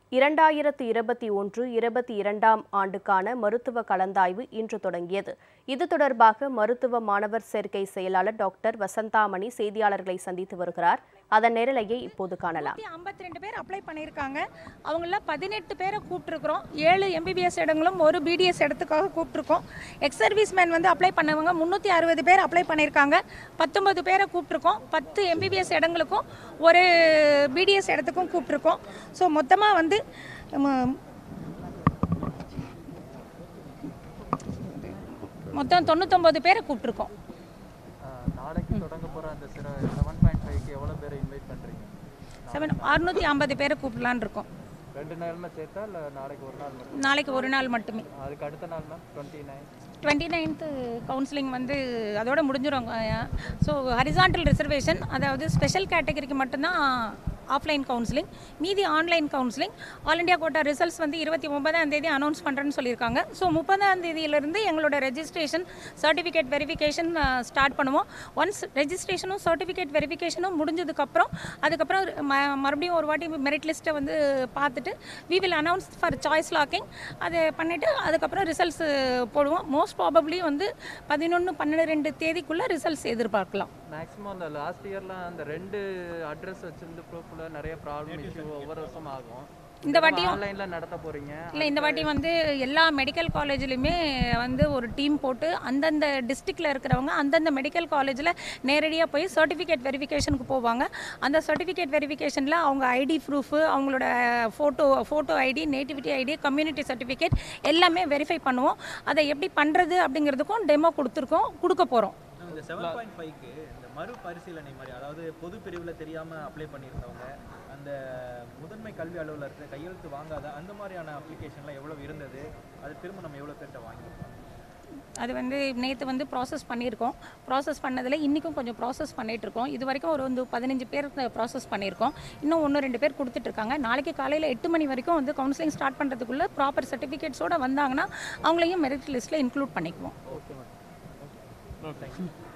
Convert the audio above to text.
இரண்டாயிரத்து இருபத்தி ஒன்று இருபத்தி இரண்டாம் ஆண்டுக்கான மருத்துவ கலந்தாய்வு இன்று தொடங்கியது இது தொடர்பாக மருத்துவ மாணவர் சேர்க்கை செயலாளர் டாக்டர் வசந்தாமணி செய்தியாளர்களை சந்தித்து வருகிறார் அதன் நேரலையை இப்போது காணலாம் ஐம்பத்தி ரெண்டு பேர் அப்ளை பண்ணியிருக்காங்க அவங்கள பதினெட்டு பேரை கூப்பிட்டுருக்குறோம் ஏழு எம்பிபிஎஸ் இடங்களும் ஒரு பிடிஎஸ் இடத்துக்காக கூப்பிட்டுருக்கோம் எக்ஸ் சர்வீஸ் மேன் வந்து அப்ளை பண்ணவங்க முந்நூற்றி அறுபது பேர் அப்ளை பண்ணியிருக்காங்க பத்தொன்பது பேரை கூப்பிட்டுருக்கோம் பத்து எம்பிபிஎஸ் இடங்களுக்கும் ஒரு பிடிஎஸ் இடத்துக்கும் கூப்பிட்டுருக்கோம் ஸோ மொத்தமாக வந்து ம- மொத்தம் தொண்ணூத்தொம்பது பேரை கூப்பிட்டுருக்கோம் ஆஹ் நாளைக்கு தொடங்க போகிற அந்த சில செவன் பாயிண்ட் ஃபைவ்க்கு எவ்வளோ பேரை இன்வைட் பண்ணுறீங்க செவன் அறுநூற்றி ஐம்பது பேரை கூப்பிடலான்னு இருக்கோம் ரெண்டு நாளுமே சேர்த்தா இல்லை நாளைக்கு ஒரு நாள் மட்டும் நாளைக்கு ஒரு நாள் மட்டுமே அதுக்கு அடுத்த நாள் ma'am twenty nine twenty ninth counselling வந்து அதோட முடிஞ்சிடும் ஸோ ஹரிசாண்டல் ரிசர்வேஷன் அதாவது ஸ்பெஷல் கேட்டகரிக்கு மட்டும்தான் ஆஃப்லைன் கவுன்சிலிங் மீதி online counselling all India quota results வந்து இருபத்தி ஒன்பதாம் தேதி அனௌன்ஸ் பண்ணுறேன்னு சொல்லியிருக்காங்க ஸோ முப்பதாம் தேதியிலிருந்து எங்களோட ரெஜிஸ்ட்ரேஷன் சர்டிஃபிகேட் வெரிஃபிகேஷன் ஸ்டார்ட் பண்ணுவோம் ஒன்ஸ் ரெஜிஸ்ட்ரேஷனும் சர்டிஃபிகேட் வெரிஃபிகேஷனும் முடிஞ்சதுக்கப்புறம் அதுக்கப்புறம் ம- மறுபடியும் ஒரு வாட்டி மெரிட் லிஸ்ட்டை வந்து பார்த்துட்டு we will announce for choice locking அதை பண்ணிவிட்டு அதுக்கப்புறம் ரிசல்ட்ஸ் போடுவோம் மோஸ்ட் ப்ராபப்ளி வந்து பதினொன்று பன்னிரெண்டு தேதிக்குள்ளே ரிசல்ட்ஸ் எதிர்பார்க்கலாம் மேக்ஸிமம் அந்த லாஸ்ட் இயர்லாம் அந்த ரெண்டு அட்ரஸ் வச்சிருந்து ப்ரூஃபில் நிறைய ப்ராப்ளம் இஷ்யூ ஒவ்வொரு வருஷம் ஆகும் இந்த வாட்டியும் ஆன்லைனில் நடத்த போகிறீங்க இல்லை இந்த வாட்டி வந்து எல்லா மெடிக்கல் காலேஜ்லையுமே வந்து ஒரு டீம் போட்டு அந்தந்த டிஸ்ட்ரிக்டில் இருக்கிறவங்க அந்தந்த மெடிக்கல் காலேஜில் நேரடியாக போய் சர்டிஃபிகேட் வெரிஃபிகேஷனுக்கு போவாங்க அந்த சர்டிஃபிகேட் வெரிஃபிகேஷனில் அவங்க ஐடி ப்ரூஃபு அவங்களோட photo photo ID nativity ID community certificate எல்லாமே வெரிஃபை பண்ணுவோம் அதை எப்படி பண்ணுறது அப்படிங்கிறதுக்கும் டெமோ கொடுத்துருக்கோம் கொடுக்க போகிறோம் இந்த செவன் பாயிண்ட் ஃபைவ்க்கு இந்த மறுபரிசீலனை மாதிரி அதாவது பொது பிரிவில் தெரியாமல் அப்ளை பண்ணியிருந்தவங்க அந்த முதன்மை கல்வி அலுவலருக்கு கையெழுத்து வாங்காத அந்த மாதிரியான அப்ளிகேஷன்லாம் எவ்வளோ இருந்தது அது திரும்ப நம்ம எவ்வளோ பேர்கிட்ட வாங்கியிருக்கோம் அது வந்து நேற்று வந்து ப்ராசஸ் பண்ணியிருக்கோம் ப்ராசஸ் பண்ணதில் இன்றைக்கும் கொஞ்சம் ப்ராசஸ் பண்ணிகிட்ருக்கோம் இது வரைக்கும் ஒரு வந்து பதினஞ்சு பேர் ப்ராசஸ் பண்ணியிருக்கோம் இன்னும் ஒன்று ரெண்டு பேர் கொடுத்துட்ருக்காங்க நாளைக்கு காலையில் எட்டு மணி வரைக்கும் வந்து கவுன்சிலிங் ஸ்டார்ட் பண்ணுறதுக்குள்ளே ப்ராப்பர் சர்டிஃபிகேட்ஸோடு வந்தாங்கன்னா அவங்களையும் மெரிட் லிஸ்ட்டில் இன்க்ளூட் பண்ணிக்குவோம் ஓகே மேம் ஓகே தேங்க்யூ